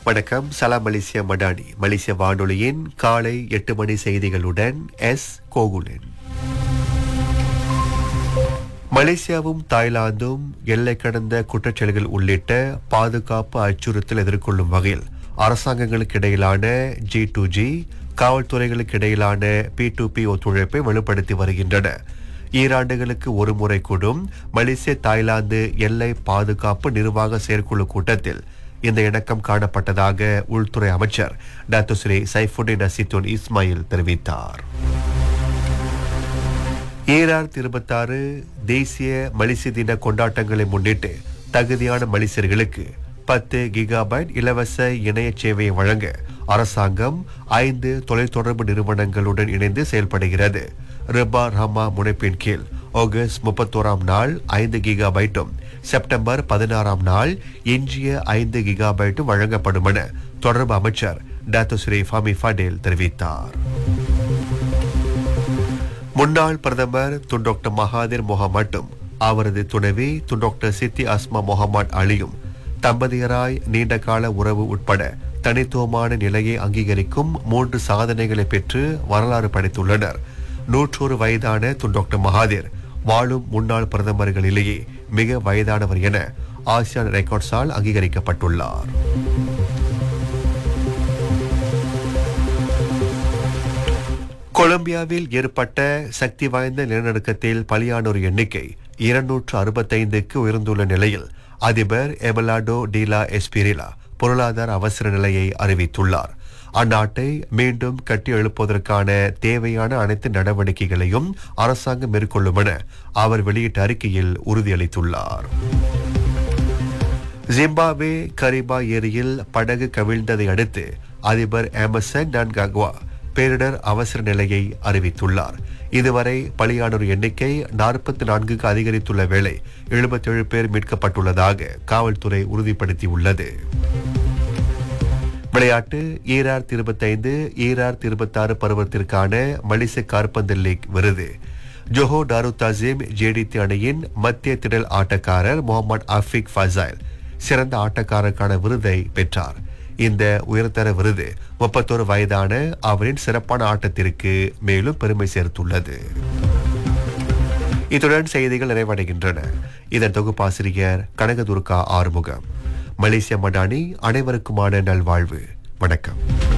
வணக்கம் சலாம் மலேசியா மடானி மலேசிய வானொலியின் காலை எட்டு மணி செய்திகளுடன் எஸ் கோகுலன் மலேசியாவும் தாய்லாந்தும் எல்லை கடந்த குற்றச்செயல்கள் உள்ளிட்ட பாதுகாப்பு அச்சுறுத்தல் எதிர்கொள்ளும் வகையில் அரசாங்கங்களுக்கு இடையிலான ஜி டு ஜி காவல்துறைகளுக்கு இடையிலான பி டு பி ஒத்துழைப்பை வலுப்படுத்தி வருகின்றன ஈராண்டுகளுக்கு ஒரு முறை கூடும் மலேசிய தாய்லாந்து எல்லை பாதுகாப்பு நிர்வாக செயற்குழு கூட்டத்தில் இந்த இணக்கம் காணப்பட்டதாக உள்துறை அமைச்சர் டாக்டர் ஸ்ரீ சைஃபுடின் அசித்துன் இஸ்மாயில் தெரிவித்தார் ஏஆர் இருபத்தாறு தேசிய மலிசி தின கொண்டாட்டங்களை முன்னிட்டு தகுதியான மலிசியர்களுக்கு பத்து கிகாபைட் இலவச இணைய சேவையை வழங்க அரசாங்கம் ஐந்து தொலைத்தொடர்பு நிறுவனங்களுடன் இணைந்து செயல்படுகிறது ரிபா ரஹ்மா முனைப்பின் கீழ் ஆகஸ்ட் முப்பத்தோராம் நாள் ஐந்து கிகாபைட்டும் செப்டம்பர் பதினாறாம் நாள் எஞ்சிய ஐந்து கிகாபைட்டும் வழங்கப்படும் என தொடர்பு அமைச்சர் டாக்டர் ஸ்ரீ ஃபாமி ஃபடேல் தெரிவித்தார் முன்னாள் பிரதமர் துன் டாக்டர் மகாதீர் முகமட்டும் அவரது துணைவி துன் டாக்டர் சித்தி அஸ்மா முகமது அலியும் தம்பதியராய் நீண்டகால உறவு உட்பட தனித்துவமான நிலையை அங்கீகரிக்கும் மூன்று சாதனைகளை பெற்று வரலாறு படைத்துள்ளனர் நூற்றொரு வயதான துன் டாக்டர் மகாதீர் வாழும் முன்னாள் பிரதமர்களிலேயே மிக வயதானவர் என ஆசியான் ரெக்கார்ட்ஸால் அங்கீகரிக்கப்பட்டுள்ளார் கொலம்பியாவில் ஏற்பட்ட சக்தி வாய்ந்த நிலநடுக்கத்தில் பலியானோர் எண்ணிக்கை இருநூற்று அறுபத்தைந்துக்கு உயர்ந்துள்ள நிலையில் அதிபர் எபலாடோ டீலா எஸ்பிரிலா பொருளாதார அவசர நிலையை அறிவித்துள்ளார் அந்நாட்டை மீண்டும் கட்டி எழுப்புவதற்கான தேவையான அனைத்து நடவடிக்கைகளையும் அரசாங்கம் மேற்கொள்ளும் என அவர் வெளியிட்ட அறிக்கையில் உறுதியளித்துள்ளார் ஜிம்பாப்வே கரிபா ஏரியில் படகு கவிழ்ந்ததை அடுத்து அதிபர் எமர்சன் நான்காகுவா பேரிடர் அவசர நிலையை அறிவித்துள்ளார் இதுவரை பலியானோர் எண்ணிக்கை நாற்பத்தி நான்குக்கு அதிகரித்துள்ள வேளை எழுபத்தேழு பேர் மீட்கப்பட்டுள்ளதாக காவல்துறை உறுதிப்படுத்தியுள்ளது விளையாட்டு ஈரார் இருபத்தைந்து ஈரார் இருபத்தாறு பருவத்திற்கான மலிச கார்பந்து லீக் விருது ஜோஹோ டாரு தாசிம் ஜேடிடி அணியின் மத்திய திடல் ஆட்டக்காரர் முகமது அஃபிக் ஃபசாயில் சிறந்த ஆட்டக்காரருக்கான விருதை பெற்றார் இந்த உயர்தர விருது முப்பத்தோரு வயதான அவரின் சிறப்பான ஆட்டத்திற்கு மேலும் பெருமை சேர்த்துள்ளது இத்துடன் செய்திகள் நிறைவடைகின்றன இதன் தொகுப்பாசிரியர் கனகதுர்கா ஆறுமுகம் மலேசிய மடானி அனைவருக்குமான நல்வாழ்வு வணக்கம்